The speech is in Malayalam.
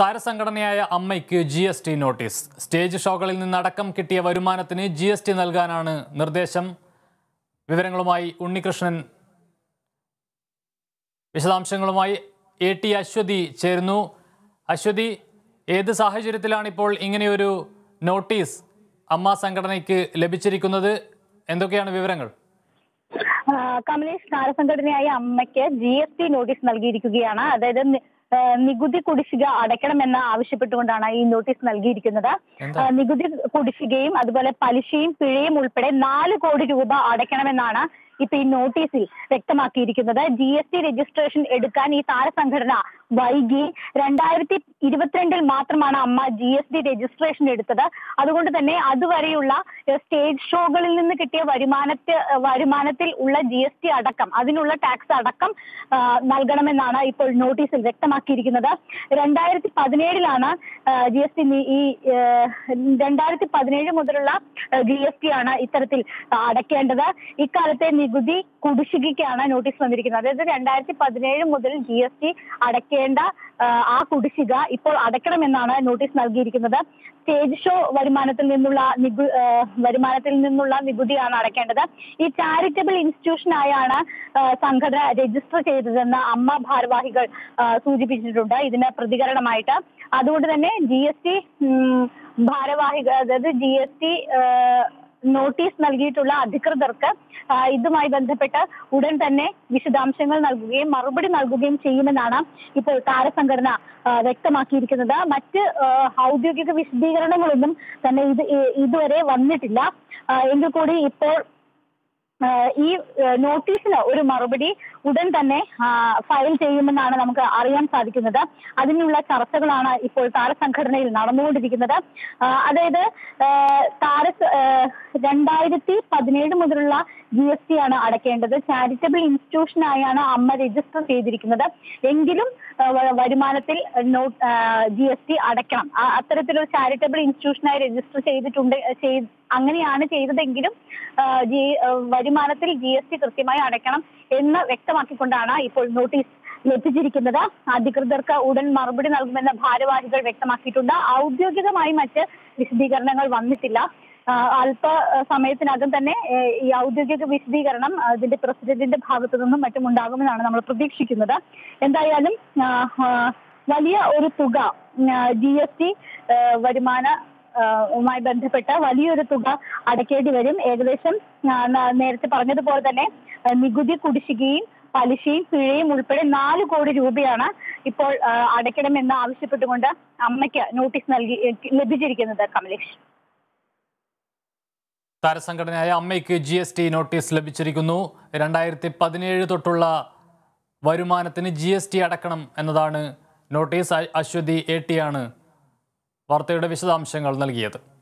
താരസംഘടനയായ അമ്മയ്ക്ക് G S T notice stage ഷോകളിൽ നിന്നടക്കം കിട്ടിയ വരുമാനത്തിന് ജി എസ് ടി നൽകാനാണ് നിർദ്ദേശം വിവരങ്ങളുമായി ഉണ്ണികൃഷ്ണൻ വിശദാംശങ്ങളുമായി എ ടി അശ്വതി ചേരുന്നു അശ്വതി ഏത് സാഹചര്യത്തിലാണ് ഇപ്പോൾ ഇങ്ങനെയൊരു നോട്ടീസ് അമ്മ സംഘടനയ്ക്ക് ലഭിച്ചിരിക്കുന്നത് എന്തൊക്കെയാണ് വിവരങ്ങൾ ആ, കമലേഷ് താരസംഘടനയായ അമ്മയ്ക്ക് ജി എസ് ടി നോട്ടീസ് നൽകിയിരിക്കുകയാണ് അതായത് നി- ആ, നികുതി കുടിശ്ശിക അടയ്ക്കണമെന്ന് ആവശ്യപ്പെട്ടുകൊണ്ടാണ് ഈ നോട്ടീസ് നൽകിയിരിക്കുന്നത് എന്താ? ആ, നികുതി കുടിശ്ശികയും അതുപോലെ പലിശയും പിഴയും ഉൾപ്പെടെ നാല് കോടി രൂപ അടയ്ക്കണമെന്നാണ് ഇപ്പൊ ഈ നോട്ടീസിൽ വ്യക്തമാക്കിയിരിക്കുന്നത് ജി എസ് ടി രജിസ്ട്രേഷൻ എടുക്കാൻ ഈ താരസംഘടന വൈകി രണ്ടായിരത്തി ഇരുപത്തിരണ്ടിൽ മാത്രമാണ് അമ്മ ജി എസ് ടി രജിസ്ട്രേഷൻ എടുത്തത് അതുകൊണ്ട് തന്നെ അതുവരെയുള്ള ഏഹ്, സ്റ്റേജ് ഷോകളിൽ നിന്ന് കിട്ടിയ വരുമാനത്തെ വരുമാനത്തിൽ ഉള്ള ജി എസ് ടി അടക്കം അതിനുള്ള ടാക്സ് അടക്കം ആ, നൽകണമെന്നാണ് ഇപ്പോൾ നോട്ടീസിൽ വ്യക്തമാക്കിയിരിക്കുന്നത് രണ്ടായിരത്തി പതിനേഴിലാണ് ജി എസ് ടി ഈ രണ്ടായിരത്തി പതിനേഴ് മുതലുള്ള ജി എസ് ടി ആണ് ഇത്തരത്തിൽ അടയ്ക്കേണ്ടത് ഇക്കാലത്തെ നികുതി കുടിശ്ശികയ്ക്കാണ് നോട്ടീസ് വന്നിരിക്കുന്നത് അതായത് രണ്ടായിരത്തി പതിനേഴ് മുതൽ ജി എസ് ടി അടയ്ക്കേണ്ട ആ, ആ കുടിശ്ശിക ഇപ്പോൾ അടയ്ക്കണമെന്നാണ് നോട്ടീസ് നൽകിയിരിക്കുന്നത് സ്റ്റേജ് ഷോ വരുമാനത്തിൽ നിന്നുള്ള നികു ആ, വരുമാനത്തിൽ നിന്നുള്ള നികുതിയാണ് അടയ്ക്കേണ്ടത് ഈ ചാരിറ്റബിൾ ഇൻസ്റ്റിറ്റ്യൂഷനായാണ് ആ, സംഘടന രജിസ്റ്റർ ചെയ്തതെന്ന് അമ്മ ഭാരവാഹികൾ ആ, സൂചിപ്പിച്ചിട്ടുണ്ട് ഇതിന് പ്രതികരണമായിട്ട് അതുകൊണ്ട് തന്നെ ജി എസ് ടി ഭാരവാഹികൾ അതായത് ജി എസ് ടി നോട്ടീസ് നൽകിയിട്ടുള്ള അധികൃതർക്ക് ആ, ഇതുമായി ബന്ധപ്പെട്ട് ഉടൻ തന്നെ വിശദാംശങ്ങൾ നൽകുകയും മറുപടി നൽകുകയും ചെയ്യുമെന്നാണ് ഇപ്പോൾ താരസംഘടന ആ, വ്യക്തമാക്കിയിരിക്കുന്നത് മറ്റ് ആ, ഔദ്യോഗിക വിശദീകരണങ്ങളൊന്നും തന്നെ ഇത് ഇ- ഇതുവരെ വന്നിട്ടില്ല ആ, എങ്കിൽ കൂടി ഇപ്പോൾ ആ, ഈ ആ, നോട്ടീസിന് ഒരു മറുപടി ഉടൻ തന്നെ ആ, ഫയൽ ചെയ്യുമെന്നാണ് നമുക്ക് അറിയാൻ സാധിക്കുന്നത് അതിനുള്ള ചർച്ചകളാണ് ഇപ്പോൾ താരസംഘടനയിൽ നടന്നുകൊണ്ടിരിക്കുന്നത് ആ, അതായത് ആ, താര രണ്ടായിരത്തി പതിനേഴ് മുതലുള്ള ജി എസ് ടി ആണ് അടയ്ക്കേണ്ടത് ചാരിറ്റബിൾ ഇൻസ്റ്റിറ്റ്യൂഷനായാണ് അമ്മ രജിസ്റ്റർ ചെയ്തിരിക്കുന്നത് എങ്കിലും ആ, വ- വരുമാനത്തിൽ ജി എസ് ടി അടയ്ക്കണം ആ, അത്തരത്തിലൊരു ചാരിറ്റബിൾ ഇൻസ്റ്റിറ്റ്യൂഷനായി രജിസ്റ്റർ ചെയ്തിട്ടുണ്ട് ചെയ്- അങ്ങനെയാണ് ചെയ്തതെങ്കിലും ആ, ജി- ആ, വരുമാനത്തിൽ ജി എസ് ടി കൃത്യമായി അടയ്ക്കണം എന്ന് വ്യക്തമാക്കിക്കൊണ്ടാണ് ഇപ്പോൾ നോട്ടീസ് ലഭിച്ചിരിക്കുന്നത് അധികൃതർക്ക് ഉടൻ മറുപടി നൽകുമെന്ന് ഭാരവാഹികൾ വ്യക്തമാക്കിയിട്ടുണ്ട് ഔദ്യോഗികമായി മറ്റ് വിശദീകരണങ്ങൾ വന്നിട്ടില്ല ആ, അല്പ ആ, സമയത്തിനകം തന്നെ ഏ, ഈ ഔദ്യോഗിക വിശദീകരണം അതിന്റെ പ്രസിഡന്റിന്റെ ഭാഗത്തു നിന്നും മറ്റും ഉണ്ടാകുമെന്നാണ് നമ്മൾ പ്രതീക്ഷിക്കുന്നത് എന്തായാലും ആ, ആ, വലിയ ഒരു തുക ജി എസ് ടി വരുമാന ആ, വുമായി ബന്ധപ്പെട്ട് വലിയൊരു തുക അടയ്ക്കേണ്ടി വരും ഏകദേശം ആ, ന- നേരത്തെ പറഞ്ഞതുപോലെ തന്നെ ആ, നികുതി കുടിശ്ശികയും പലിശയും പിഴയും ഉൾപ്പെടെ നാല് കോടി രൂപയാണ് ഇപ്പോൾ ആ, അടയ്ക്കണമെന്ന് ആവശ്യപ്പെട്ടുകൊണ്ട് അമ്മയ്ക്ക് നോട്ടീസ് നൽകി ലഭിച്ചിരിക്കുന്നത് കമലേഷ് താരസംഘടനയായ അമ്മയ്ക്ക് ജി എസ് ടി നോട്ടീസ് ലഭിച്ചിരിക്കുന്നു രണ്ടായിരത്തി പതിനേഴ് തൊട്ടുള്ള വരുമാനത്തിന് ജി എസ് ടി അടക്കണം എന്നതാണ് നോട്ടീസ് അ- അശ്വതി എ ടി ആണ് വാർത്തയുടെ വിശദാംശങ്ങൾ നൽകിയത്